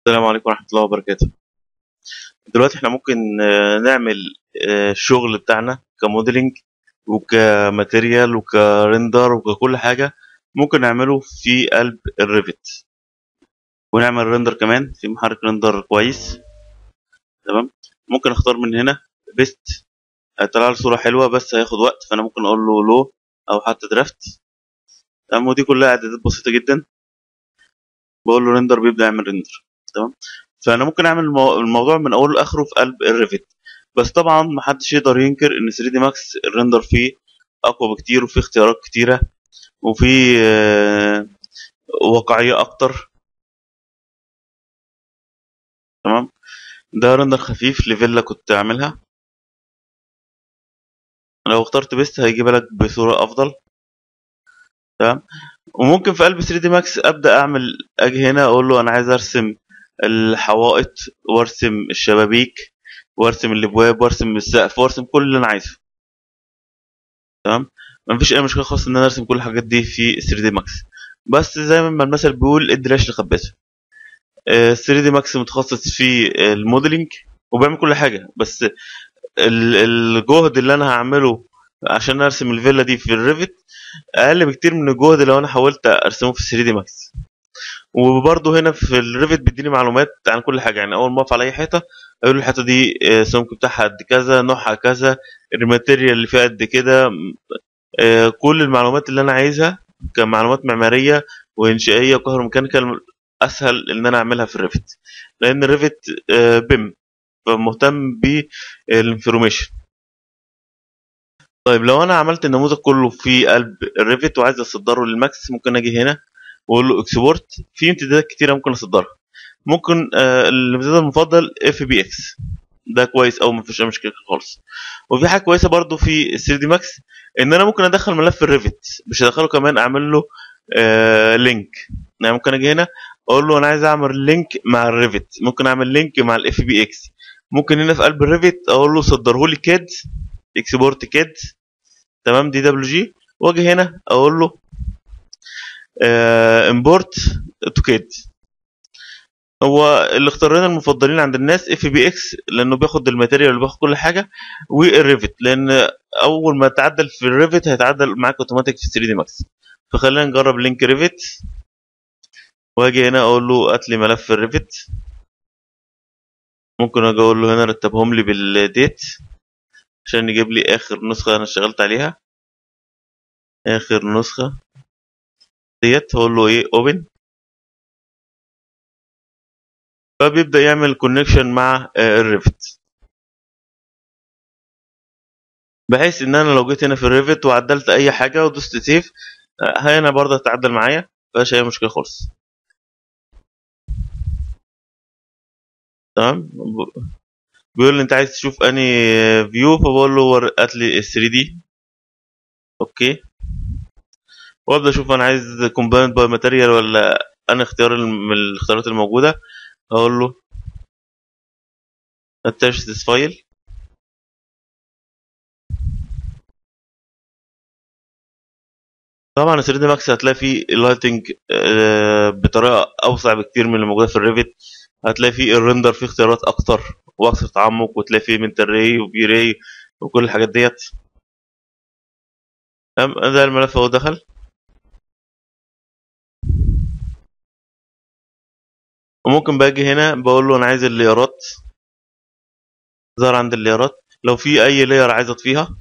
السلام عليكم ورحمة الله وبركاته دلوقتي احنا ممكن آه، نعمل آه، الشغل بتاعنا كموديلنج وكماتيريال وكريندر وككل حاجة ممكن نعمله في قلب الريفت ونعمل ريندر كمان في محرك ريندر كويس تمام ممكن اختار من هنا بيست هيطلع لي صورة حلوة بس هياخد وقت فانا ممكن اقول له لو او حتى درافت تمام ودي كلها اعدادات بسيطة جدا بقول له ريندر بيبدأ يعمل ريندر تمام فانا ممكن اعمل المو- الموضوع من اوله لاخره في قلب الريفت بس طبعا محدش يقدر ينكر ان 3 دي ماكس الريندر فيه اقوى بكتير وفيه اختيارات كتيره وفيه آه، واقعيه اكتر تمام ده ريندر خفيف لفيلا كنت عاملها لو اخترت بيست هيجيبها لك بصوره افضل تمام وممكن في قلب 3 دي ماكس ابدا اعمل اجي هنا اقول له انا عايز ارسم الحوائط وارسم الشبابيك وارسم الابواب وارسم السقف وارسم كل اللي انا عايزه تمام مفيش اي مشكله خالص ان انا ارسم كل الحاجات دي في 3 دي ماكس بس زي ما المثل بيقول ادي العيش لخبازه 3 دي ماكس متخصص في الموديلنج وبيعمل كل حاجه بس ال- الجهد اللي انا هعمله عشان ارسم الفيلا دي في الريفت اقل بكتير من الجهد لو انا حاولت ارسمه في 3 دي ماكس وبرضه هنا في الريفت بيديني معلومات عن كل حاجه يعني اول ما اقف على اي حيطه اقول له الحيطه دي آه، السمك بتاعها قد كذا نوعها كذا الماتيريال اللي فيها قد كده آه، كل المعلومات اللي انا عايزها كمعلومات معماريه وانشائيه وكهروميكانيكال اسهل ان انا اعملها في الريفت لان الريفت آه، بيم فمهتم بالانفورميشن طيب لو انا عملت النموذج كله في قلب الريفت وعايز اصدره للماكس ممكن اجي هنا واقول له اكسبورت في امتدادات كتيره ممكن اصدرها ممكن آه، الامتداد المفضل اف بي اكس ده كويس او مفيش اي مشكله خالص وفي حاجه كويسه برضو في 3 دي ماكس ان انا ممكن ادخل ملف الريفت مش هدخله كمان اعمل له آه لينك يعني ممكن اجي هنا اقول له انا عايز اعمل لينك مع الريفت ممكن اعمل لينك مع الاف بي اكس ممكن هنا في قلب الريفت اقول له صدره لي كاد اكسبورت كاد تمام دي دبليو جي واجي هنا اقول له امبورت تو كاد هو الاختيارين المفضلين عند الناس اف بي اكس لانه بياخد الماتيريال اللي بياخد كل حاجه والريفت لان اول ما تعدل في الريفت هيتعدل معاك اوتوماتيك في 3 دي ماكس فخلينا نجرب لينك ريفت واجي هنا اقول له هات لي ملف الريفت ممكن اجي اقول له هنا رتبهم لي بالديت عشان يجيب لي اخر نسخه انا اشتغلت عليها اخر نسخه ديت هقول له ايه اوبن فبيبدا يعمل كونكشن مع آه، الريفت بحيث ان انا لو جيت هنا في الريفت وعدلت اي حاجه ودوست سيف هنا برضه هتعدل معايا مفيهاش اي مشكله خالص تمام ب- بيقول لي انت عايز تشوف اني فيو فبقول له ور- هات لي ال 3 دي اوكي وابدا اشوف انا عايز كومباوند باي ماتيريال ولا انا اختيار الم- من الاختيارات الموجوده اقول له اتاش ذس فايل طبعا ال 3 دي ماكس هتلاقي فيه اللايتنج بطريقه اوسع بكتير من اللي موجوده في الريفت هتلاقي فيه الريندر فيه اختيارات اكتر واكثر تعمق وتلاقي فيه منتال راي وبي راي وكل الحاجات ديت تمام ده الملف اهو دخل وممكن باجي هنا بقول له انا عايز الليارات ظهر عند الليارات لو في اي لاير عايز اطفيها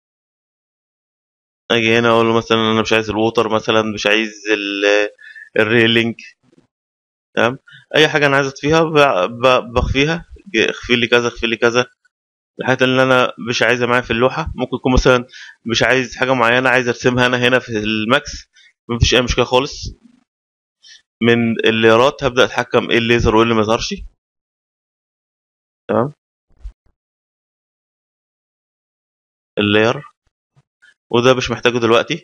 اجي هنا اقول له مثلا انا مش عايز الووتر مثلا مش عايز ال- الريلينج تمام اي حاجه انا عايز اطفيها ب- ب- بخفيها اخفي لي كذا اخفي لي كذا الحاجات اللي انا مش عايزها معايا في اللوحه ممكن يكون مثلا مش عايز حاجه معينه عايز ارسمها انا هنا في الماكس مفيش اي مشكله خالص من الليرات هبدا اتحكم ايه اللي يظهر وايه اللي ما يظهرش تمام اللاير وده مش محتاجه دلوقتي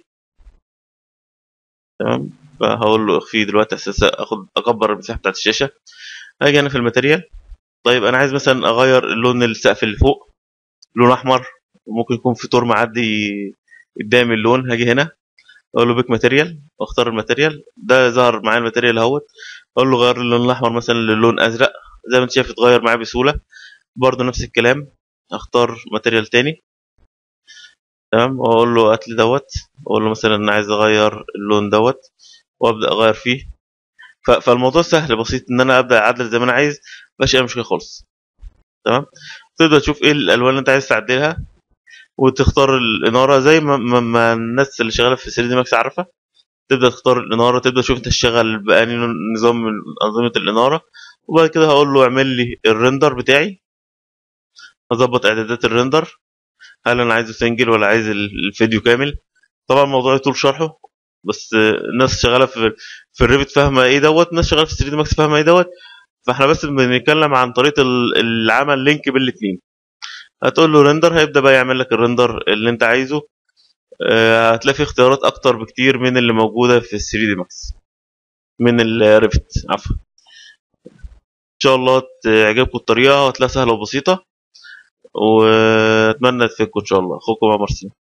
تمام فهقول له اخفيه دلوقتي اساس اخد اكبر المساحه بتاعت الشاشه هاجي انا في الماتيريال طيب انا عايز مثلا اغير لون السقف اللي فوق لون احمر وممكن يكون في طور معدي قدامي اللون هاجي هنا اقول له بيك ماتيريال واختار الماتيريال ده ظهر معايا الماتيريال اهوت اقول له غير اللون الاحمر مثلا للون ازرق زي ما انت شايف اتغير معايا بسهوله برضه نفس الكلام اختار ماتيريال تاني تمام واقول له هات لي دوت اقول له مثلا انا عايز اغير اللون دوت وابدا اغير فيه ف- فالموضوع سهل بسيط ان انا ابدا اعدل زي ما انا عايز مفيش اي مشكله خالص تمام تبدا تشوف ايه الالوان اللي انت عايز تعدلها وتختار الاناره زي ما, ما, ما الناس اللي شغاله في 3 دي ماكس عارفه تبدا تختار الاناره تبدا تشوف انت تشتغل بأني نظام من انظمه الاناره وبعد كده هقول له اعمل لي الريندر بتاعي هظبط اعدادات الريندر هل انا عايزه سنجل ولا عايز ال- الفيديو كامل طبعا الموضوع يطول شرحه بس الناس شغاله في في الريفت فاهمه ايه دوت ناس شغاله في 3 دي ماكس فاهمه ايه دوت فاحنا بس بنتكلم عن طريقه ال- العمل لينك بين الاثنين هتقول له ريندر هيبدا بقى يعمل لك الريندر اللي انت عايزه آه، هتلاقي فيه اختيارات اكتر بكتير من اللي موجوده في 3 دي ماكس من الريفت عفوا ان شاء الله تعجبكم الطريقه وهتلاقيها سهله وبسيطه واتمنى تفيدكم ان شاء الله اخوكم عمر سين